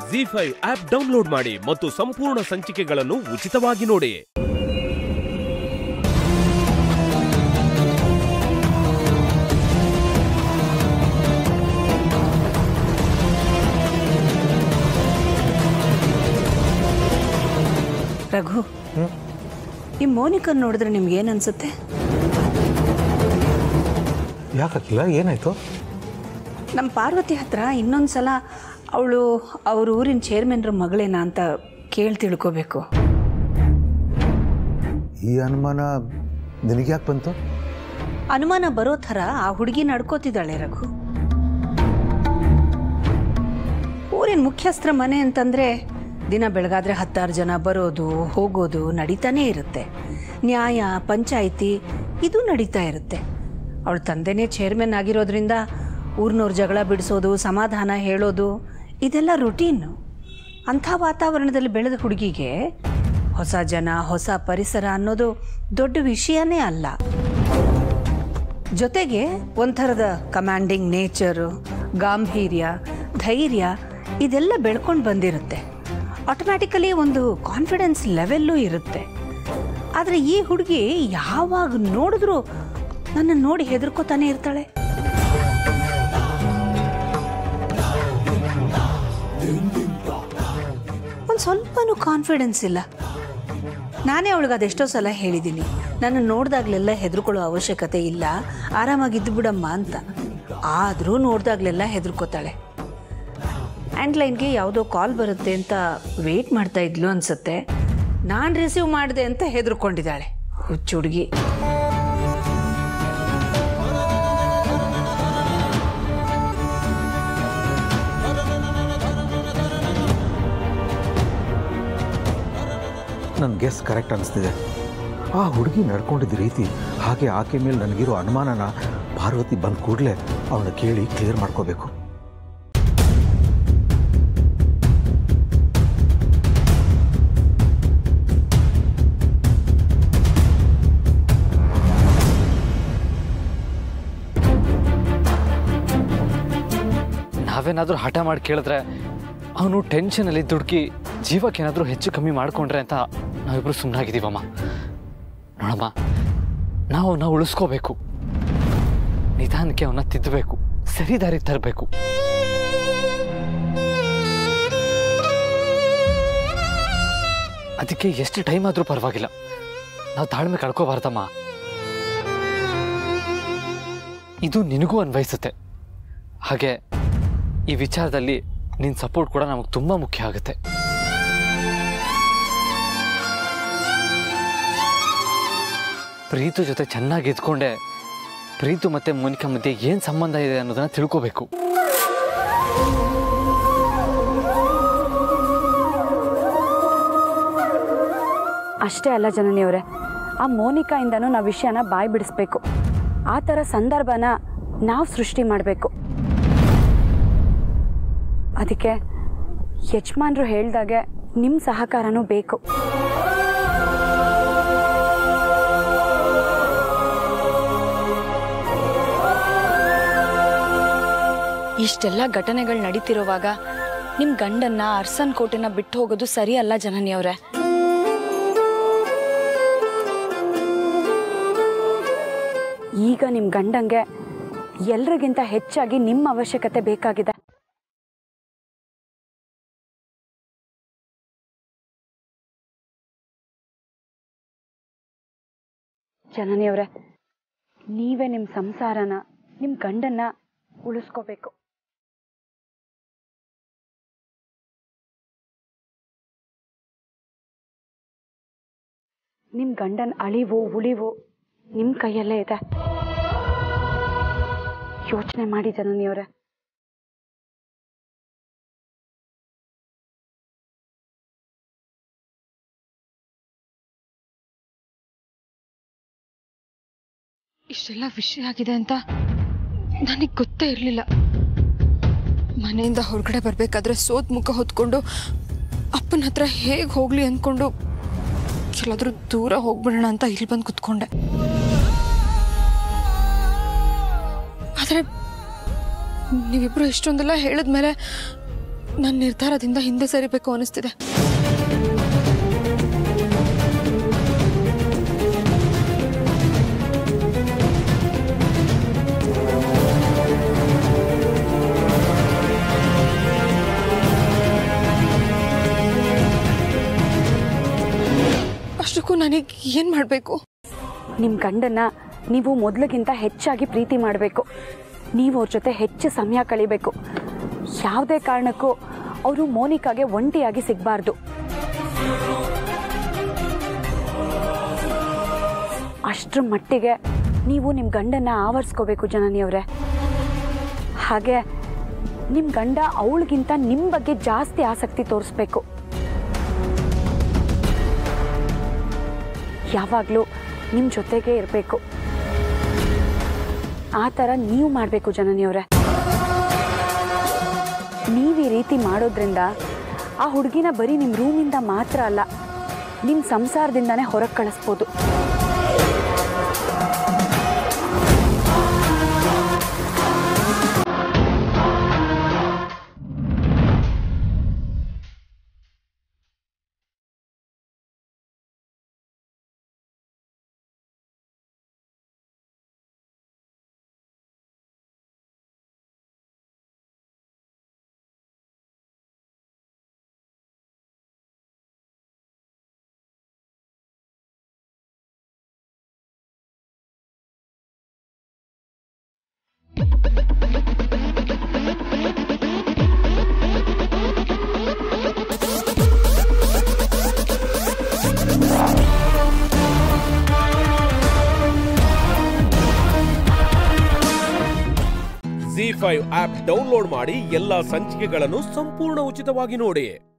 G five app download ಮಾಡಿ ಮತ್ತು ಸಂಪೂರ್ಣ ಸಂಚಿಕೆಗಳನ್ನು ಉಚಿತವಾಗಿ ನೋಡಿ ರಘು ಈ ಮೋನಿಕನ್ ನೋಡಿದ್ರೆ ನಿಮ್ಗೆ ಏನು ಅನ್ಸುತ್ತೆ ಯಾಕಕ್ಕಿಲ್ಲ ಏನಾಯ್ತು ನಮ್ಮ ಪಾರ್ವತಿ ಹತ್ರ ಇನ್ನೊಂದು ಸಲ ಅವಳು ಅವ್ರ ಊರಿನ ಚೇರ್ಮನ್ರ ಮಗಳೇನಾ ಅಂತ ಕೇಳಿ ತಿಳ್ಕೋಬೇಕು ಈ ಅನುಮಾನ ನಿನಗೆ ಯಾಕೆ ಬಂತು ಅನುಮಾನ ಬರೋ ಥರ ಆ ಹುಡುಗಿ ನಡ್ಕೋತಿದ್ದಾಳೆ ರಘು ಊರಿನ ಮುಖ್ಯಸ್ಥರ ಮನೆ ಅಂತಂದ್ರೆ ದಿನ ಬೆಳಗಾದ್ರೆ ಹತ್ತಾರು ಜನ ಬರೋದು ಹೋಗೋದು ನಡೀತಾನೇ ಇರುತ್ತೆ ನ್ಯಾಯ ಪಂಚಾಯಿತಿ ಇದು ನಡೀತಾ ಇರುತ್ತೆ ಅವಳ ತಂದೆನೇ ಚೇರ್ಮನ್ ಆಗಿರೋದ್ರಿಂದ ಊರಿನವ್ರ ಜಗಳ ಬಿಡಿಸೋದು ಸಮಾಧಾನ ಹೇಳೋದು ಇದೆಲ್ಲ ರುಟೀನು ಅಂಥ ವಾತಾವರಣದಲ್ಲಿ ಬೆಳೆದ ಹುಡುಗಿಗೆ ಹೊಸ ಜನ ಹೊಸ ಪರಿಸರ ಅನ್ನೋದು ದೊಡ್ಡ ವಿಷಯನೇ ಅಲ್ಲ ಜೊತೆಗೆ ಒಂಥರದ ಕಮಾಂಡಿಂಗ್ ನೇಚರು ಗಾಂಭೀರ್ಯ ಧೈರ್ಯ ಇದೆಲ್ಲ ಬೆಳ್ಕೊಂಡು ಬಂದಿರುತ್ತೆ ಆಟೋಮ್ಯಾಟಿಕಲಿ ಒಂದು ಕಾನ್ಫಿಡೆನ್ಸ್ ಲೆವೆಲ್ಲೂ ಇರುತ್ತೆ ಆದರೆ ಈ ಹುಡುಗಿ ಯಾವಾಗ ನೋಡಿದ್ರೂ ನನ್ನ ನೋಡಿ ಹೆದರ್ಕೋತಾನೆ ಇರ್ತಾಳೆ ಒಂದು ಸ್ವಲ್ಪನೂ ಕಾನ್ಫಿಡೆನ್ಸ್ ಇಲ್ಲ ನಾನೇ ಅವಳಿಗೆ ಅದೆಷ್ಟೋ ಸಲ ಹೇಳಿದ್ದೀನಿ ನನ್ನ ನೋಡಿದಾಗಲೆಲ್ಲ ಹೆದರ್ಕೊಳ್ಳೋ ಅವಶ್ಯಕತೆ ಇಲ್ಲ ಆರಾಮಾಗಿದ್ದು ಬಿಡಮ್ಮ ಅಂತ ಆದರೂ ನೋಡಿದಾಗಲೆಲ್ಲ ಹೆದರ್ಕೋತಾಳೆ ಹ್ಯಾಂಡ್ಲೈನ್ಗೆ ಯಾವುದೋ ಕಾಲ್ ಬರುತ್ತೆ ಅಂತ ವೇಟ್ ಮಾಡ್ತಾ ಇದ್ಲು ಅನ್ಸುತ್ತೆ ನಾನು ರಿಸೀವ್ ಮಾಡಿದೆ ಅಂತ ಹೆದರ್ಕೊಂಡಿದ್ದಾಳೆ ಹುಚ್ಚು ಹುಡುಗಿ ನನ್ನ ಗೆಸ್ ಕರೆಕ್ಟ್ ಅನಿಸ್ತಿದೆ ಆ ಹುಡುಗಿ ನಡ್ಕೊಂಡಿದ್ದ ರೀತಿ ಹಾಗೆ ಆಕೆ ಮೇಲೆ ನನಗಿರೋ ಅನುಮಾನನ ಪಾರ್ವತಿ ಬಂದ ಕೂಡಲೇ ಅವನ್ನ ಕೇಳಿ ಕ್ಲಿಯರ್ ಮಾಡ್ಕೋಬೇಕು ನಾವೇನಾದರೂ ಹಠ ಮಾಡಿ ಕೇಳಿದ್ರೆ ಅವನು ಟೆನ್ಷನಲ್ಲಿ ದುಡುಕಿ ಜೀವಕ್ಕೇನಾದರೂ ಹೆಚ್ಚು ಕಮ್ಮಿ ಮಾಡಿಕೊಂಡ್ರೆ ಅಂತ ನಾವಿಬ್ಬರು ಸುಮ್ಮನಾಗಿದ್ದೀವಮ್ಮ ನೋಡಮ್ಮ ನಾವು ಅವನ್ನ ಉಳಿಸ್ಕೋಬೇಕು ನಿಧಾನಕ್ಕೆ ಅವನ್ನ ತಿದ್ದಬೇಕು ಸರಿ ದಾರಿಗೆ ತರಬೇಕು ಅದಕ್ಕೆ ಎಷ್ಟು ಟೈಮ್ ಆದರೂ ಪರವಾಗಿಲ್ಲ ನಾವು ತಾಳ್ಮೆ ಕಳ್ಕೋಬಾರ್ದಮ್ಮ ಇದು ನಿನಗೂ ಅನ್ವಯಿಸುತ್ತೆ ಹಾಗೆ ಈ ವಿಚಾರದಲ್ಲಿ ನಿನ್ನ ಸಪೋರ್ಟ್ ಕೂಡ ನಮಗೆ ತುಂಬ ಮುಖ್ಯ ಆಗುತ್ತೆ ಪ್ರೀತು ಜೊತೆ ಚೆನ್ನಾಗಿ ಇದ್ಕೊಂಡೆ ಪ್ರೀತು ಮತ್ತು ಮೋನಿಕಾ ಮಧ್ಯೆ ಏನು ಸಂಬಂಧ ಇದೆ ಅನ್ನೋದನ್ನ ತಿಳ್ಕೋಬೇಕು ಅಷ್ಟೇ ಅಲ್ಲ ಜನನಿಯವರೇ ಆ ಮೋನಿಕಾಯಿಂದನೂ ನಾವು ವಿಷಯನ ಬಾಯಿ ಬಿಡಿಸ್ಬೇಕು ಆ ಥರ ಸಂದರ್ಭನ ನಾವು ಸೃಷ್ಟಿ ಮಾಡಬೇಕು ಅದಕ್ಕೆ ಯಜಮಾನ್ರು ಹೇಳ್ದಾಗೆ ನಿಮ್ಮ ಸಹಕಾರನೂ ಬೇಕು ಇಷ್ಟೆಲ್ಲ ಘಟನೆಗಳು ನಡೀತಿರುವಾಗ ನಿಮ್ಮ ಗಂಡನ್ನ ಅರ್ಸನ್ ಕೋಟೆನ ಬಿಟ್ಟು ಹೋಗೋದು ಸರಿ ಅಲ್ಲ ಜನನಿಯವ್ರೆ ಈಗ ನಿಮ್ಮ ಗಂಡಂಗೆ ಎಲ್ರಿಗಿಂತ ಹೆಚ್ಚಾಗಿ ನಿಮ್ಮ ಅವಶ್ಯಕತೆ ಬೇಕಾಗಿದೆ ಜನನಿಯವ್ರೆ ನೀವೇ ನಿಮ್ಮ ಸಂಸಾರನ ನಿಮ್ಮ ಗಂಡನ್ನ ಉಳಿಸ್ಕೋಬೇಕು ನಿಮ್ಮ ಗಂಡನ ಅಳಿವು ಉಳಿವು ನಿಮ್ಮ ಕೈಯಲ್ಲೇ ಇದೆ ಯೋಚನೆ ಮಾಡಿ ಜನನಿಯವರೇ ಇಷ್ಟೆಲ್ಲ ವಿಷಯ ಆಗಿದೆ ಅಂತ ನನಗೆ ಗೊತ್ತೇ ಇರಲಿಲ್ಲ ಮನೆಯಿಂದ ಹೊರಗಡೆ ಬರಬೇಕಾದ್ರೆ ಸೋತ್ ಮುಖ ಹೊತ್ಕೊಂಡು ಅಪ್ಪನ ಹತ್ರ ಹೇಗೆ ಹೋಗ್ಲಿ ಅಂದ್ಕೊಂಡು ಎಲ್ಲಾದ್ರೂ ದೂರ ಹೋಗ್ಬಿಡೋಣ ಅಂತ ಇಲ್ಲಿ ಬಂದು ಕುತ್ಕೊಂಡೆ ಆದರೆ ನೀವಿಬ್ರು ಇಷ್ಟೊಂದೆಲ್ಲ ಹೇಳಿದ್ಮೇಲೆ ನನ್ನ ನಿರ್ಧಾರದಿಂದ ಹಿಂದೆ ಸರಿಬೇಕು ಅನಿಸ್ತಿದೆ ಅಷ್ಟಕ್ಕೂ ನನಗೆ ಏನು ಮಾಡಬೇಕು ನಿಮ್ಮ ಗಂಡನ್ನ ನೀವು ಮೊದಲಿಗಿಂತ ಹೆಚ್ಚಾಗಿ ಪ್ರೀತಿ ಮಾಡಬೇಕು ನೀವು ಅವ್ರ ಜೊತೆ ಹೆಚ್ಚು ಸಮಯ ಕಳಿಬೇಕು ಯಾವುದೇ ಕಾರಣಕ್ಕೂ ಅವರು ಮೋನಿಕಾಗೆ ಒಂಟಿಯಾಗಿ ಸಿಗಬಾರ್ದು ಅಷ್ಟರ ಮಟ್ಟಿಗೆ ನೀವು ನಿಮ್ಮ ಗಂಡನ್ನ ಆವರಿಸ್ಕೋಬೇಕು ಜನನಿಯವರೇ ಹಾಗೆ ನಿಮ್ಮ ಗಂಡ ಅವಳಿಗಿಂತ ನಿಮ್ಮ ಬಗ್ಗೆ ಜಾಸ್ತಿ ಆಸಕ್ತಿ ತೋರಿಸ್ಬೇಕು ಯಾವಾಗಲೂ ನಿಮ್ಮ ಜೊತೆಗೆ ಇರಬೇಕು ಆ ಥರ ನೀವು ಮಾಡಬೇಕು ಜನನಿಯವರೇ ನೀವು ಈ ರೀತಿ ಮಾಡೋದ್ರಿಂದ ಆ ಹುಡುಗಿನ ಬರೀ ನಿಮ್ಮ ರೂಮಿಂದ ಮಾತ್ರ ಅಲ್ಲ ನಿಮ್ಮ ಸಂಸಾರದಿಂದನೇ ಹೊರಗೆ ಕಳಿಸ್ಬೋದು ಜಿ ಫೈವ್ ಆಪ್ ಡೌನ್ಲೋಡ್ ಮಾಡಿ ಎಲ್ಲಾ ಸಂಚಿಕೆಗಳನ್ನು ಸಂಪೂರ್ಣ ಉಚಿತವಾಗಿ ನೋಡಿ